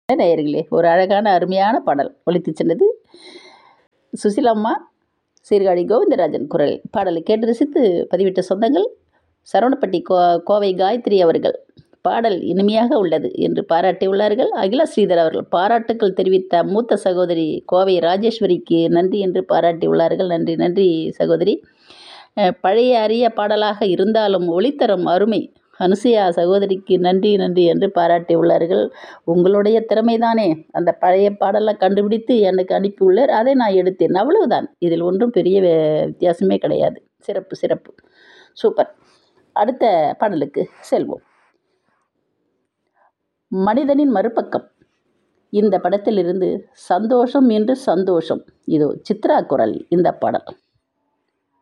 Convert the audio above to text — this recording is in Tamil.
நேயர்களே ஒரு அழகான அருமையான பாடல் ஒலித்து சென்றது சுசிலம்மா சீர்காழி கோவிந்தராஜன் குரல் பாடலை கேட்டு ரசித்து பதிவிட்ட சொந்தங்கள் சரவணப்பட்டி கோ கோவை காயத்ரி அவர்கள் பாடல் இனிமையாக உள்ளது என்று பாராட்டியுள்ளார்கள் அகில ஸ்ரீதர் அவர்கள் பாராட்டுக்கள் தெரிவித்த மூத்த சகோதரி கோவை ராஜேஸ்வரிக்கு நன்றி என்று பாராட்டியுள்ளார்கள் நன்றி நன்றி சகோதரி அஹ், பழைய அரிய பாடலாக இருந்தாலும் ஒளித்தரம் அருமை அனுசையா சகோதரிக்கு நன்றி நன்றி என்று பாராட்டியுள்ளார்கள் உங்களுடைய திறமைதானே அந்த பழைய பாடலாம் கண்டுபிடித்து எனக்கு அனுப்பியுள்ளார் அதை நான் எடுத்தேன் அவ்வளவுதான் இதில் ஒன்றும் பெரிய வே- வித்தியாசமே கிடையாது சிறப்பு சிறப்பு சூப்பர் அடுத்த பாடலுக்கு செல்வோம் மனிதனின் மறுபக்கம் இந்த படத்திலிருந்து சந்தோஷம் என்று சந்தோஷம் இதோ சித்ரா குரல் இந்த பாடல்